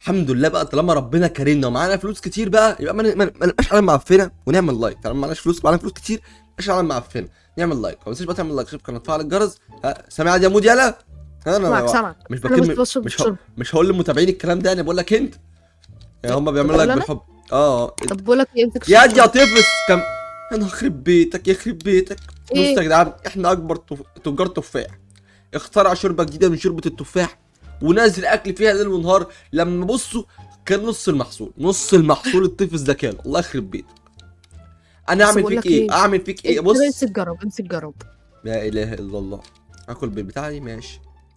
الحمد لله بقى طالما ربنا كرمنا ومعانا فلوس كتير بقى يبقى ما ما- ما نبقاش على معفنه ونعمل لايك طالما معناش فلوس معانا فلوس كتير مش على معفنه نعمل لايك وما تنساش بقى تعمل لايك شوف قناه فعل الجرس ها سامع يا مود يلا ها سامعك انا سامعك مش انا بكلم بس بشرب مش هو بشرب مش هقول للمتابعين الكلام ده انا بقول لك انت يعني هم بيعملوا بقول لك أنا؟ بالحب اه طب بقول لك ايه امسك يا الشرب. يا طفل كم انا يخرب بيتك يخرب بيتك بص إيه؟ يا جدعان احنا اكبر تف... تجار تفاح اخترع شوربه جديده من شوربه التفاح ونازل اكل فيها ليل ونهار لما بصوا كان نص المحصول نص المحصول الطفل ده كان الله يخرب بيتك انا بس اعمل بقول فيك لك ايه إيه؟ اعمل فيك ايه إيه، بص امسك جرب امسك جرب لا اله الا الله اكل بالبتاع دي ماشي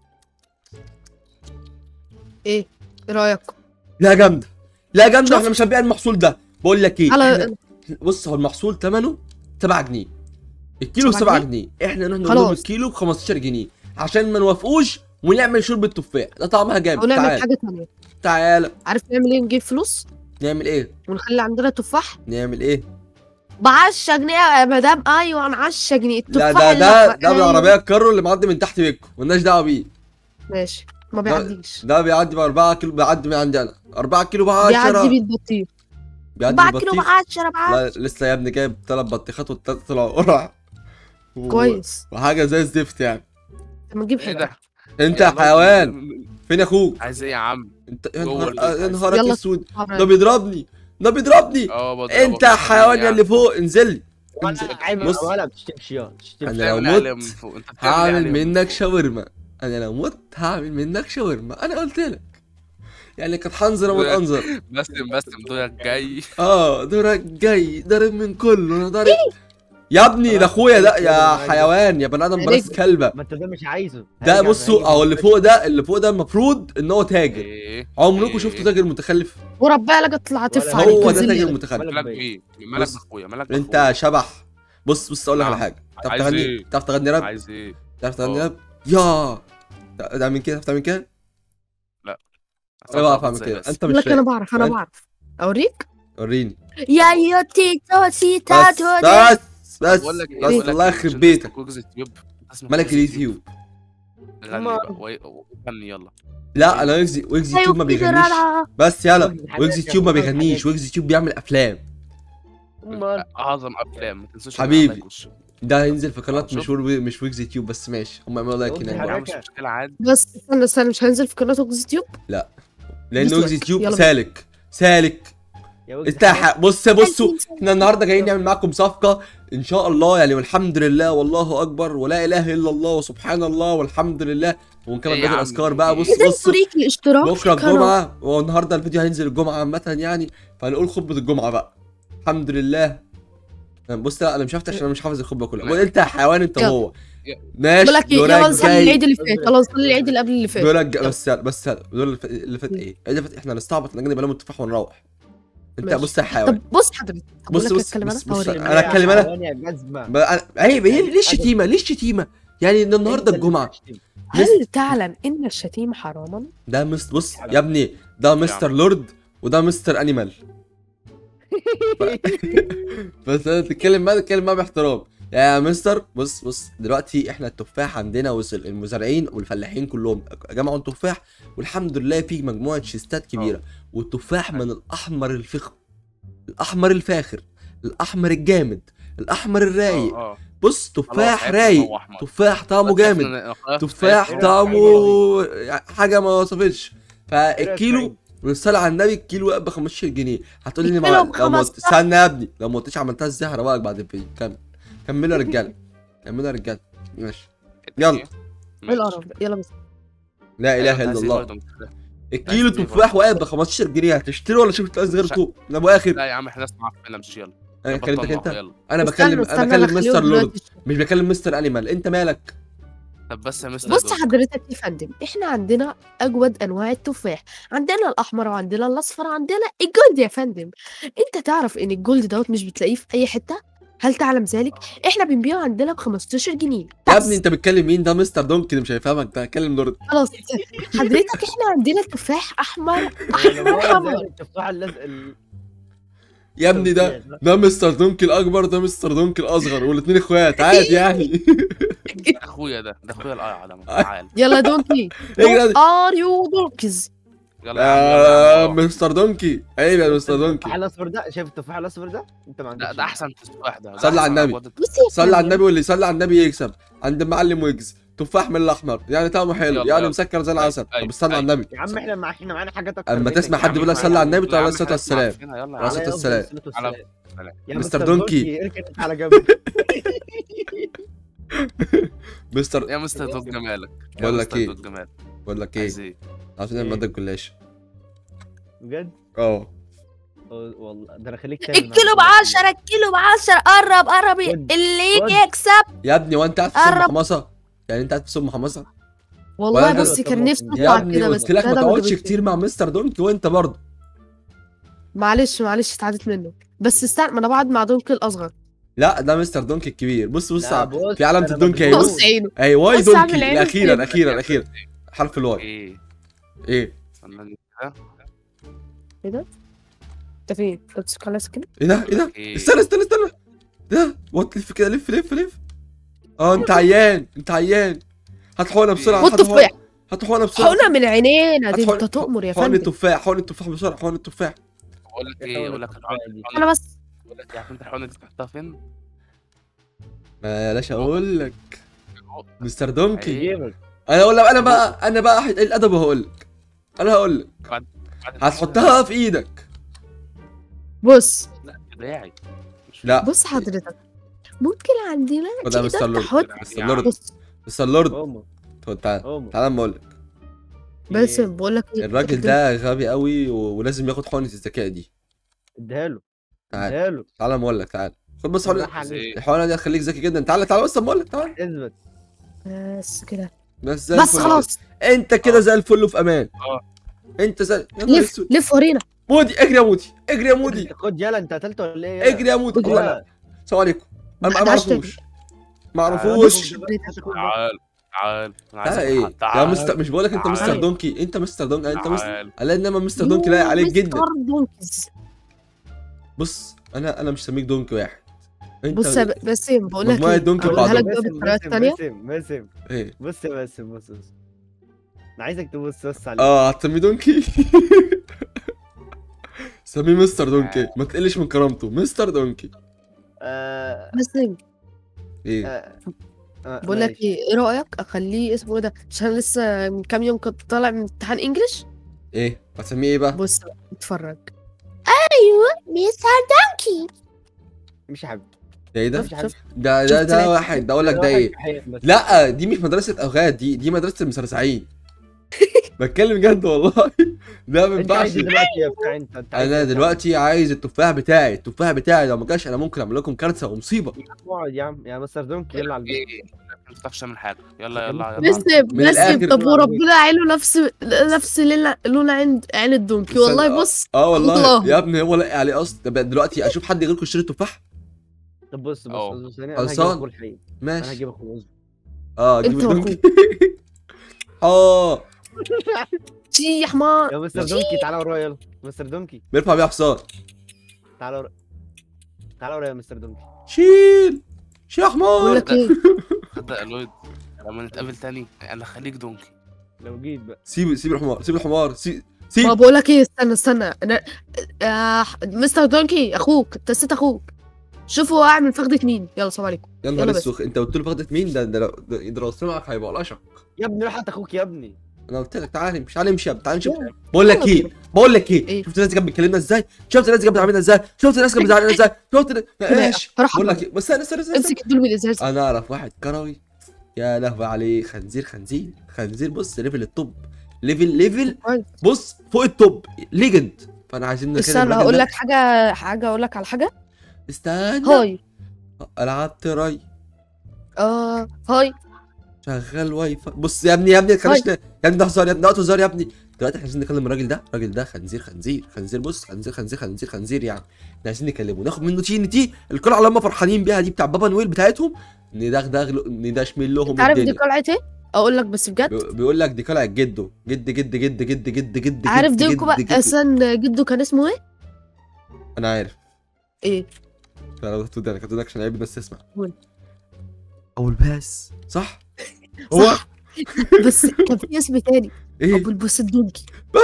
ايه ايه رايك لا جامده لا جامده شوف. احنا مش هنبيع المحصول ده بقول لك ايه على إحنا- بص هو المحصول ثمنه 7 جنيه الكيلو ب سبعة 7 جنيه احنا نروح نقول خلاص. لهم الكيلو ب 15 جنيه عشان ما نوافقوش ونعمل شوربه تفاح ده طعمها جامد ونعمل تعال حاجه تانية تعال عارف نعمل ايه نجيب فلوس نعمل ايه ونخلي عندنا تفاح نعمل ايه ب 10 جنيه يا مدام ايوه انا 10 جنيه لا التفاح ده اللي ده ب- ده أيوة. بالعربيه الكارو اللي معدي من تحت بيتكم مالناش دعوه بيه ماشي ما بيعديش ده بيعدي ب 4 كيلو بيعدي من عندي انا 4 كيلو ب 10 بيعدي بالبطيخ بيعدي 4 كيلو ب بالبطيخ 10 ب لا لسه يا ابني جايب ثلاث بطيخات والثلاثه طلعوا قرع و- كويس وحاجه زي الزفت يعني طب ما نجيب ايه حاجه ده؟ انت يا يلا. حيوان فين اخوك عايز ايه يا عم؟ انت يا جوه نهار البيت يا عايز. نهارك يلا. اسود ده بيضربني ده بيضربني اه بضربك انت يا حيوان يا اللي فوق انزل لي ولا عيب بص. ولا بتشتمش يا تشتمش انا لو بتعمل عليه مت من فوق. انت بتعمل هعمل عليه من منك فوق. شاورما انا لو مت هعمل منك شاورما انا قلت لك يعني كانت حنظر وما انظر بسم بسم دورك جاي اه دورك جاي ضارب من كله انا ضارب يا ابني ده اخويا ده يا حيوان يا بني ادم يا براس نجم. كلبه ما انت ده مش عايزه ده هيرجع- بصوا هيجي اهو اللي في فوق ده اللي فوق ده المفروض ان هو تاجر ايه عمركم إيه. شفتوا تاجر متخلف وربنا لك اطلع تف ولا عليك هو ده انزل تاجر لي. متخلف ولا مالك بيه. بيه مالك بص. باخويا مالك انت بأخويا. شبح بص بص اقول لك على نعم. حاجه تعرف عايز تغني ايه؟ تعرف تغني راب عايز ايه؟ تعرف تغني اه. راب يا تعمل كده تعرف تعمل كده انا بعرف اعمل ازاي كده بس؟ انت بقول مش لك انا فاهم بعرف انا أنت- بعرف اوريك وريني يا يوتي توسي بس تاتو بس بس بقول لك ايه بس بقول لك الله ايه؟ يخرب عشان بيتك اسمك ويجز يوتيوب اسمك ملك ويجز اليوتيوب غني ما- بقى وي- غني يلا لا انا ويجز ويجز يوتيوب ما بيغنيش بس يلا ويجز حاجات ويجز يا يوتيوب ما أخويا، بيغنيش حاجات. ويجز يوتيوب بيعمل افلام أمال. اعظم افلام ما تنسوش حبيبي. إن والشغل. ده هينزل في قناه آه، شوف. مش وير- مش ويجز يوتيوب بس ماشي هم يعملوا لايك ويجز هناك يا بقى. عم حاجات. مش مشكله عادي بس استنى استنى مش هنزل في قناه ويجز يوتيوب لان بس ويجز لايك. يوتيوب يلا. سالك سالك يا ويجز انت حاجات. ح- بص بصوا احنا النهارده جايين نعمل معاكم صفقه ان شاء الله يعني والحمد لله والله اكبر ولا اله الا الله وسبحان الله والحمد لله ونكمل ايه يا بقيه عم؟ الاذكار بقى بص اذا بص طريق الاشتراك بكره في القناة. الجمعه والنهارده الفيديو هينزل الجمعه عامه يعني فهنقول خطبه الجمعه بقى الحمد لله بص لا انا مش هفتح عشان انا مش حافظ الخطبه كلها قول انت يا حيوان انت يلا. وهو يلا. ماشي بقول لك ايه دورك يلا نصلي جاي. العيد اللي فات يلا نصلي العيد اللي قبل اللي فات دورك جاي. يلا. بس بس دول اللي فات- اللي فات ايه؟ اللي فات احنا هنستعبط نجيب لهم التفاح ونروح انت ماشي. بص يا حيوان طب بص حضرتك بص- بص بص بص- اتكلم انا بص- بص- هوريك. أنا أتكلم أنا؟ حيوان يا جزمة. بقى- عيب ايه ليه الشتيمه ليه الشتيمه يعني ان النهارده أنت اللي الجمعه بتشتم. هل تعلم ان الشتيمه حراما؟ ده مست بص يا ابني ده مستر لورد وده مستر انيمال بس انا تتكلم معاه تتكلم معاه باحترام يا مستر بص بص دلوقتي احنا التفاح عندنا وصل المزارعين والفلاحين كلهم جمعوا التفاح والحمد لله في مجموعه شيستات كبيره والتفاح من الاحمر الفخم الاحمر الفاخر الاحمر الجامد الاحمر الرايق اه اه بص خلاص، تفاح عرفنا رايق إن هو أحمر. تفاح طعمه خلاص، جامد عرفنا إن- خلاص، تفاح عرفنا. طعمه حاجه ما وصفتش فالكيلو طيب. والصلاة على النبي الكيلو ب 15 جنيه هتقول لي الكيلو ما ب لو ما 15. استنى يا ابني لو ما قلتش عملتها ازاي هروقك بعد الفيديو كمل كملوا يا رجاله كملوا يا رجاله ماشي يلا. ايه القرف ده يلا بس لا اله الا الله الكيلو تفاح واقف ب 15 جنيه هتشتري ولا شفت ناس غيركم من ابو اخر لا يا عم احنا ناس معفنه مش يلا انا كلمتك انت يلا انا استنى، بكلم استنى، انا بكلم خليهم مستر لورد دلوقتي. مش بكلم مستر انيمال انت مالك طب بس يا مستر بص دول. حضرتك يا فندم احنا عندنا اجود انواع التفاح عندنا الاحمر وعندنا الاصفر عندنا الجولد يا فندم انت تعرف ان الجولد دوت مش بتلاقيه في اي حته هل تعلم ذلك احنا بنبيعه عندنا ب 15 جنيه يا بس. ابني انت بتكلم مين ده مستر دونكن مش هيفهمك ده كلم لورد خلاص حضرتك احنا عندنا تفاح احمر أنا احمر بقول زي التفاح اللزق ال- يا ابني ده ده مستر دونكن الاكبر ده مستر دونكن الاصغر والاثنين اخوات عادي يعني ده اخويا ده ده اخويا القرع ده تعال يلا دونكي ايه ده؟ ار يو دونكيز يلا يا عم يلا يا آه عم. مستر دونكي عيب يا مستر دونكي التفاح الاصفر ده شايف التفاح الاصفر ده انت ما عندكش لا ده احسن تفاح ده ده صلي على أحسن النبي. عبود. بص يا صلي على فندم، النبي واللي يصلي على النبي يكسب عند المعلم ويجز تفاح من الاحمر يعني طعمه حلو يلا، يعني يلا. مسكر زي العسل أيوة، طب استنى على أيوة. النبي يا عم احنا مع احنا معانا حاجات اكتر أما منك تسمع يا حد عم. بيقول لك يا صلي على عم، النبي يا تعالى عم، الصلاة إحنا والسلام. عارفينها، يلا يا على عم. الصلاة على والسلام. أفضل الصلاة على- والسلام. على- يا مستر مستر دونكي. اركن على جنب مستر يا مستر دوج جمالك يا بقول لك مستر إيه؟ دوج جمالك بقول لك ايه عايز ايه عشان إيه؟ المادة الجلاش بجد اه أه، والله ده انا خليك تعمل معايا الكيلو كل بعشرة الكيلو بعشرة قرب قرب خد، اللي خد. يجي يكسب يا ابني وانت قاعد في سم قرب. حمصه يعني انت قاعد في سم حمصه والله ولا بس ده- كان نفسي يا اطلع ابني كده بس قلت لك ما لا، ده تقعدش جابتش. كتير مع مستر دونكي وانت برضه معلش معلش اتعدت منه بس استنى ما انا بقعد مع دونكي الاصغر لا ده مستر دونكي الكبير بص بص لا، ع- بص، في علامة أنا الدونكي مجنون. اهي بص عينه اي واي بص أعمل دونكي عينه الاخيرا كده. اخيرا اخيرا حرف الواي ايه ايه استنى كده انت فين؟ انت بتسكر على سكن؟ ايه ده ايه ده ايه استنى استنى استنى ده وات لف كده لف لف لف اه انت عيان انت عيان هات حقنه بسرعه خد هات حقنة- تفاح هات حقنه بسرعه حقنة من عينينا دي هات انت تؤمر يا حقن فندم التفاح حقن التفاح بسرعه حقن التفاح بقول لك إيه ايه حقن بقول لك التفاح دي؟ انا بس بقول لك عارف انت الحقنه دي تحطها فين؟ بلاش اقول لك مستر دونكي أيوة. جيبك انا اقول لك انا بقى انا بقى حد- الادب وهقول لك انا هقول لك بعد- هتحطها في ايدك بص لا دراعي مش لا بص حضرتك ممكن عندنا وده مستر تقدر لورد تحط مستر لورد بص مستر لورد امه طب تعال امه تعال اما اقول لك بس إيه؟ بقول لك ايه الراجل ده غبي قوي و... ولازم ياخد حقنه الذكاء دي اديها له تعال اديها له تعال اما اقول لك تعال خد بس حقنه بالراحة عايز عليك. ايه؟ الحقنه دي هتخليك ذكي جدا تعال تعال بس اما اقول لك تعال اثبت بس كده بس زي بس الفل. خلاص انت كده زي الفل وفي امان اه. انت زي يا نهار لف اسود لف ورينا مودي اجري يا مودي اجري يا مودي خد يلا انت قتلته ولا ايه اجري يا مودي اجري. لا. السلام عليكم انا ما ما حدش اعرفوش ما بص. اعرفوش تعال تعال انا عايز تعالى ايه أفهم. يا تعال مستر مش بقول لك انت مستر تعال. دونكي انت مستر دونكي انت مستر تعال الا انما مستر دونكي لايق عليك جدا مستر دونكيز بص انا انا مش سميك دونكي واحد انت بص يا ب- باسم بقول لك مجموعة ايه دونكي اقولها بعضهم. لك بقى بالطريقه الثانيه باسم باسم ايه بص يا باسم بص بص انا عايزك تبص بس على اه هتسميه دونكي سميه مستر دونكي ما تقلش من كرامته مستر دونكي آه باسم ايه آه آه، بقول لك ماشي. ايه ايه رايك اخليه اسمه ايه ده عشان لسه من كام يوم كنت طالع من امتحان انجلش ايه هتسميه ايه بقى بص بقى اتفرج ايوه مستر دونكي مش يا حبيبي ده ايه ده مش يا حبيبي ده ده شفت ده لك؟ واحد ده اقول لك ده ايه لا دي مش مدرسة اوغاد دي دي مدرسة المسرسعين بتكلم جد والله ده ما انت عايز ينفعش إيه دلوقتي يا بتاع انت انت عايز انا إيه يا بتاع؟ دلوقتي عايز التفاح بتاعي التفاح بتاعي لو ما جاش انا ممكن اعمل لكم كارثه ومصيبه اقعد يا عم يا مستر دونكي يلا على البيت ايه ما تعرفش تعمل حاجه يلا يلا يلا باسم من الآخر باسم طب كده وربنا عينه نفس نفس لون- لون عين عين الدونكي والله استنى، بص اه والله والله. يا ابني هو لاقي عليه اصلا طب دلوقتي اشوف حد غيركم يشتري تفاح طب بص بص أه. بص ثانية انا هجيب خلصان. اخوه الحقيقي انا ماشي هجيب اخوه اصبر اه جيب انت الدونكي اه شي يا حمار يا مستر دونكي تعالى ورايا يلا مستر دونكي بيرفع بيها حصان تعالى ورايا تعالى ورايا يا مستر دونكي شيل شيل يا بقول حمار لك ايه تصدق يا لويد لما نتقابل تاني انا خليك دونكي لو جيت بقى سيب سيب الحمار سيب الحمار سيب ما سيب بقول لك ايه استنى استنى انا آه مستر دونكي اخوك انت نسيت اخوك شوفوا واقع من فخدة مين يلا سلام عليكم يا يلا نهار بس. اسود انت قلت له فخدة مين ده ده لو ده ده لو سمعك هيبقى الاشق يا ابني روح هات اخوك يا ابني انا قلت لك تعالى مش تعالى امشي يا ابني، تعالى امشي يلا. بقول لك يلا ايه بينا. بقول لك ايه إيه؟ شفت الناس دي كانت بتكلمنا ازاي شفت الناس دي كانت بتعاملنا ازاي شفت الناس كانت بتزعلنا ازاي شفت ال- ماشي هروح بقول أخرج. لك ايه بس استنى استنى استنى امسك الدول بالازاز انا اعرف واحد كروي يا لهوي عليه خنزير خنزير خنزير بص ليفل التوب ليفل ليفل كويس. بص فوق التوب ليجند فانا عايزين نكلم استنى الراجل هقول ده. لك حاجه حاجه اقول لك على حاجه استنى هاي العاب تراي اه هاي شغال واي فاي بص يا ابني يا ابني ما تخليش ن- يا ابني ده هزار يا ابني ده هزار يا ابني دلوقتي احنا عايزين نكلم الراجل ده الراجل ده خنزير خنزير خنزير بص خنزير خنزير خنزير خنزير يعني احنا عايزين نكلمه ناخد منه تي ان تي القلعه اللي هم فرحانين بيها دي بتاع بابا نويل بتاعتهم ندغدغ له- ندشمل لهم انت عارف دي الدنيا قلعه ايه اقول لك بس بجد بي- بيقول لك دي قلعه جده جد جد جد جد جد جد عارف جد دي جد بقى جد. اصلا جده كان اسمه ايه انا عارف ايه انا كنت انا كنت عشان عيب بس اسمع قول. اول باس صح هو صح بس كان في اسم تاني ايه ابو البوس الدونكي بس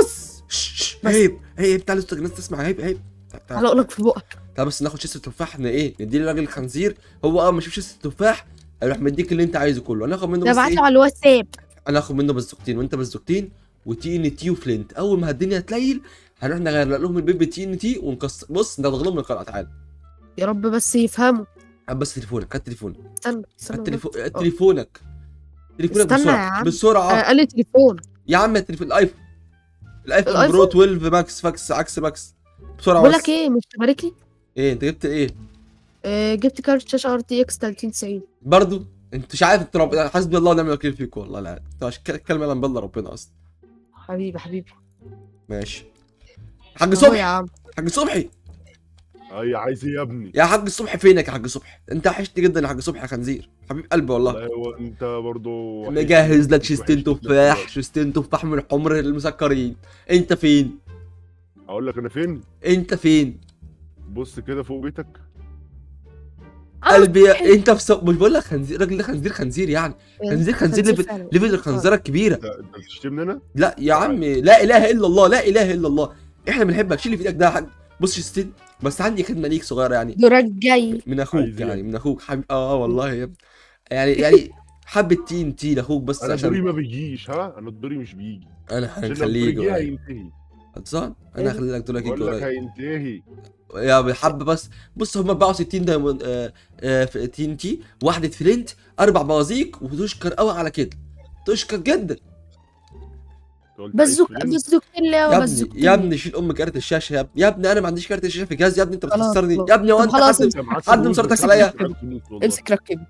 شش، شش، بس. عيب عيب تعال استغ- الناس تسمع عيب عيب تعال- تعال. تعال اقول لك في بقك تعال بس ناخد شيست التفاح ان ايه نديه للراجل الخنزير هو اه ما يشوف شيست التفاح هيروح مديك اللي انت عايزه كله انا هاخد منه ده بس ابعته ايه على الواتساب انا هاخد منه بزوكتين وانت بزوكتين وتي ان تي وفلنت اول ما الدنيا تليل هنروح نغير لهم البيت بتي ان تي ونكسر بص انت هتغلبهم من القلعه تعال يا رب بس يفهموا هات بس تليفونك هات تليفونك استنى استنى هات والله. تليفون هات تليفونك تليفونك استنى يا بسرعه عم. بسرعه آه، قال لي تليفون يا عم التليفون الايفون الايفون الآيفون؟ برو 12 ماكس فاكس عكس ماكس بسرعه بقول بس لك ايه مش تبارك لي ايه انت جبت ايه آه، جبت كارت شاشه ار تي اكس 3090 برضو انت مش عارف انت رب... حسبي الله ونعم الوكيل فيك والله لا انت مش ك- كلمه لما بالله ربنا اصلا حبيبي حبيبي ماشي حاج أهو يا صبحي عم حاج صبحي اي عايز ايه يا ابني يا حاج صبحي فينك يا حاج صبحي انت وحشتني جدا يا حاج صبحي يا خنزير حبيب قلبي والله والله وانت برضو وحش. مجهز لك وحش. شيستين تفاح شيستين تفاح من الحمر المسكرين انت فين اقول لك انا فين انت فين بص كده فوق بيتك قلبي يا- انت في سو... مش بقول لك خنزير الراجل ده خنزير خنزير يعني خنزير خنزير ليفل فعلا. ليفل الخنزره الكبيره انت انت بتشتمني انا لا يا عم لا اله الا الله لا اله الا الله احنا بنحبك شيل اللي في ايدك ده يا حاج بص شيستين بس عندي خدمه ليك صغيره يعني دورك جاي من اخوك عايز ايه؟ يعني من اخوك حبيب اه والله يا ابني يعني يعني حبه تين تي لاخوك بس انا دوري عشان ما بيجيش ها انا الدوري مش بيجي انا عشان لو هنخليه الدوري جه يجي هينتهي خلصان انا هخلي لك دولك يجي بقول لك قريب هينتهي يا بحبه بس بص هم 64 دايموند آه آه في تي ان تي واحده فلنت اربع بوازيك وتشكر قوي على كده تشكر جدا أنت قلت عايز بزوك فلوس؟ بزوكتين يا ابني بزوكتين يا ابني شيل ام كارت الشاشه يا ابني يا ابني انا ما عنديش كارت الشاشه في جهازي يا ابني انت خلاص، بتخسرني خلاص. يا ابني هو طب انت خلاص حد انت معاك حد فلوس مسرتك بس عليا؟ معاك فلوس والله. امسك ركب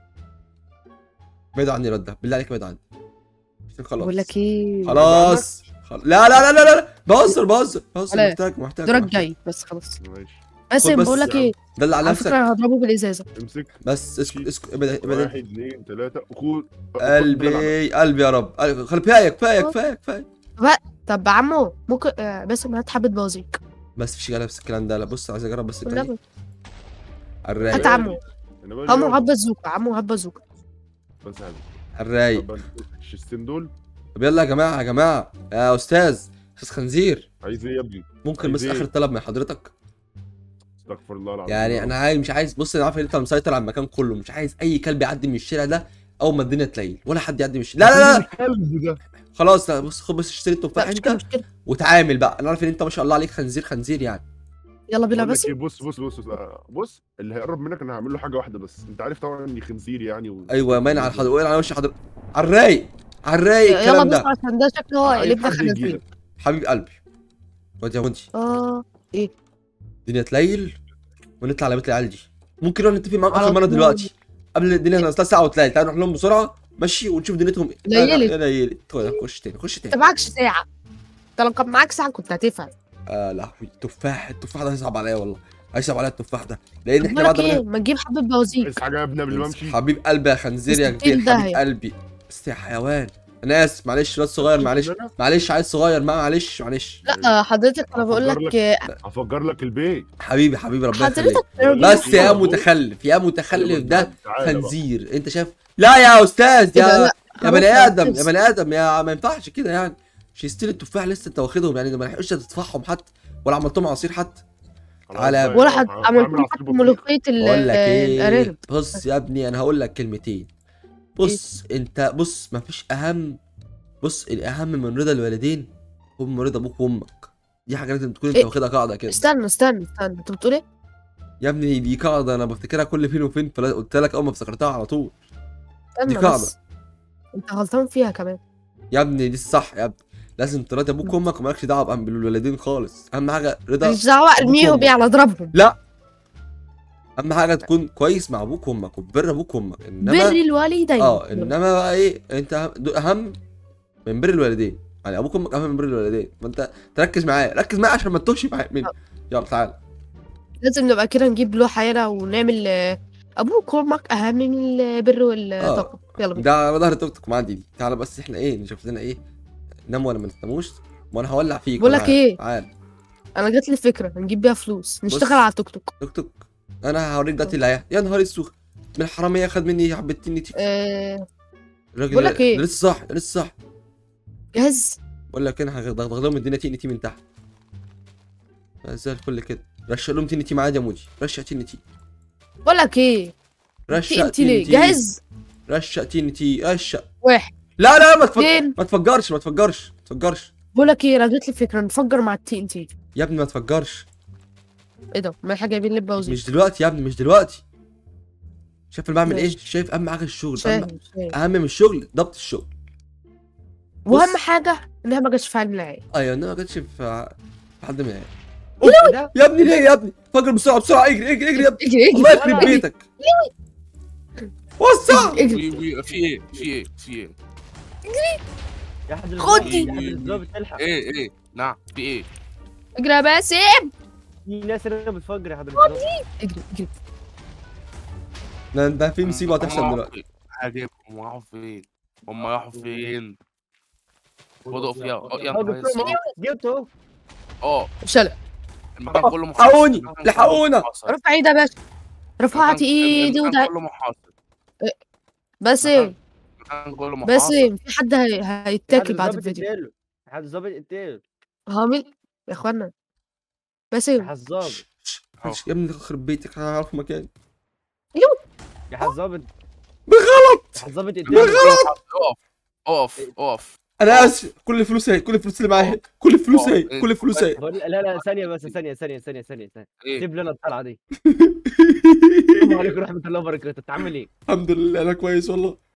بعيد عني الواد ده بالله عليك بعيد عني عشان خلاص بقول لك ايه خلاص خلاص. لا لا لا لا لا بهزر بهزر بهزر ولا- محتاج محتاج دورك محتاج. جاي بس خلاص ماشي بس خد بس بقول لك يا عم. ايه ده اللي على على نفسك فكره أنا هضربه بالازازه امسك بس اسكت اسكت ابعد ابعد واحد اثنين ثلاثة وخد قلبي قلبي يا رب قلبي- خلي كفايه كفايه كفايه كفايه طب عمو ممكن آه، بس ما هات حبه بوازيك بس مفيش كلام بس الكلام ده لا بص عايز اجرب بس التاني والنبي. على هات الرايق عمو انا بقى عمو هات بازوكا عمو هات بازوكا بس هذا على الرايق طب أنت الشيستين دول طب يلا يا جماعه يا جماعه يا استاذ استاذ خنزير عايز ايه يا ابني؟ ممكن بس عايز إيه؟ اخر طلب من حضرتك استغفر الله العظيم يعني انا عايز مش عايز بص انا عارف ان انت مسيطر على المكان كله مش عايز اي كلب يعدي من الشارع ده اول ما الدنيا تليل ولا حد يعدي من الشارع لا لا لا الكلب ده خلاص لا بص خد بس اشتري لا التفاح مش انت كده مش كده وتعامل بقى انا عارف ان انت ما شاء الله عليك خنزير خنزير يعني يلا بينا بقول بس لك ايه بص بص بص بص آه، بص اللي هيقرب منك انا هعمل له حاجه واحده بس انت عارف طبعا اني خنزير يعني و... ايوه باين على حضرتك وقع على وش حضرتك على الرايق على الرايق يلا الكلام بس ده عشان ده شكله هو عايز قلبنا حد خنازير يجيلك. حبيب قلبي واد يا ونتي اه الدنيا تليل ونطلع على بيت العيال دي ممكن نروح نتفق معاهم على اخر مره طول. دلوقتي قبل الدنيا نازله ساعه وتليل تعالوا نروح لهم بسرعه مشي ونشوف دنيتهم ايه ليلت. لا، لا، ليلت طيب، خش تاني خش انت تاني معكش ساعه انت لو كان معاك ساعه كنت هتفهم آه لهوي التفاح التفاح ده هيصعب عليا والله هيصعب عليا التفاح ده لان احنا بقول لك بعد ايه ما ما تجيب حبه بوازيك عايز حاجه يا ابني قبل ما امشي حبيب قلبي يا خنزير يا ستين كبير حبيب داهية. قلبي بس يا حيوان انا اسف معلش واد صغير معلش معلش عيل صغير ما معلش معلش لا حضرتك انا بقول أفجر لك آه، هفجر لك البيت حبيبي حبيبي ربنا يخليك حضرتك راجل بس يا أهو. متخلف يا متخلف ده تعالى بقى. خنزير انت شايف لا يا استاذ إيه ده؟ يا لا، يا بني خلاص، ادم يا خلاص. بني ادم يا ما ينفعش كده يعني شيستين التفاح لسه انت واخدهم يعني ده ما لحقوش تدفعهم حتى ولا عملتهم عصير حتى خلاص تعالى يا بقى، ولا حد هعمل عملت عصير حتى بطيخ. ملوخيه ال- بقول لك ايه الارانب بص يا ابني انا هقول لك كلمتين بص انت بص ما فيش اهم بص الاهم من رضا الوالدين هم رضا ابوك وامك دي حاجه لازم تكون انت إيه؟ واخدها قاعده كده استنى استنى استنى انت بتقول ايه؟ يا ابني دي قاعده انا بفتكرها كل فين وفين فقلت لك اول ما افتكرتها على طول استنى دي قاعدة. بس انت غلطان فيها كمان يا ابني دي الصح يا ابني لازم تراضي ابوك وامك ومالكش دعوه بأم- بالوالدين خالص اهم حاجه رضا ماليش دعوه ارميهم وأمك. يعني اضربهم اهم حاجه تكون كويس مع ابوك وامك وبر ابوك وامك انما بر الوالدين اه انما بقى ايه انت أهم- دول اهم من بر الوالدين يعني ابوك وامك اهم من بر الوالدين فانت تركز معايا ركز معايا عشان ما تتوهش معايا مني يلا تعال لازم نبقى كده نجيب له حياة ونعمل آه، ابوك وامك اهم من البر والتقوى يلا بينا ده على ظهر توك توك معدي دي تعال بس احنا ايه نشوف لنا ايه نام ولا ما نناموش وانا هولع فيك بقول لك تعال. ايه؟ تعال انا جات لي فكره نجيب بيها فلوس نشتغل بص. على التوك توك توك توك انا هوريك دلوقتي اللي هي- يا نهار السوخ من الحراميه خد مني حبه تنتي آه الراجل بقول لك ده- ايه؟ ده لسه صح ده لسه صح جاهز بقول لك انا هضغط لهم الدنيا تي ان تي من تحت زي الفل كده رشق لهم تي معايا يا مودي رشق تي بقول لك ايه رشق انت ليه TNT. جاهز رشق تي رشق واحد لا لا ما تفكر اثنين ما تفجرش ما تفجرش ما تفجرش بقول لك ايه انا جت لي فكره نفجر مع التي ان تي يا ابني ما تفجرش ايه ده ما حاجه جايبين لب وزيت مش دلوقتي يا ابني مش دلوقتي شايف انا بعمل ايه ماشي. شايف اهم حاجه الشغل أهم, شايف شايف اهم من الشغل ضبط الشغل واهم بص. حاجه انها ما جاتش في علم العين ايوه انا ما جاتش في في حد من العيال ايه ده؟ يا ابني ليه يا ابني فجر بسرعه بسرعه اجري اجري اجري يا ابني اجري الله اجري يخرب بيتك وسع اجري وي وي في ايه في ايه في ايه يا حد خدي. يا حد الضابط الحق ايه ايه نعم في ايه اجري يا باسم في ناس هنا بتفجر يا حضرتك الضابط اجري اجري ده ده في مصيبه هم هتحصل راحوا دلوقتي فين؟ هجيبهم راحوا فين هم راحوا فين بدأوا فيها اه يا اه نهار جبتهم اسود. اهو جبته اهو اه شلق المكان كله محاصر لحقوني، المكان كله لحقونا. محاصر. رفع ايدي يا باشا رفعت المكان- ايدي المكان ودع كله محاصر باسم المكان كله محاصر باسم في حد هي- يا حد هيتاكل بعد الضابط الفيديو اتقتل. يا حد الضابط اتقتل هامل يا اخوانا يا باسم حد الضابط معلش، يا ابني يخرب بيتك انا هعرف مكان يا حد الضابط بغلط يا حد الضابط المكان اتقتل كله محاصر. اقف اقف اقف انا اسف كل الفلوس اهي كل الفلوس اللي معايا كل الفلوس اهي اه. كل الفلوس اهي بقول- لا لا ثانية بس ثانية ثانية ثانية ثانية ثانية ايه سيب لنا الطلعة دي السلام عليكم ورحمة الله وبركاته انت عامل ايه؟ الحمد لله انا كويس والله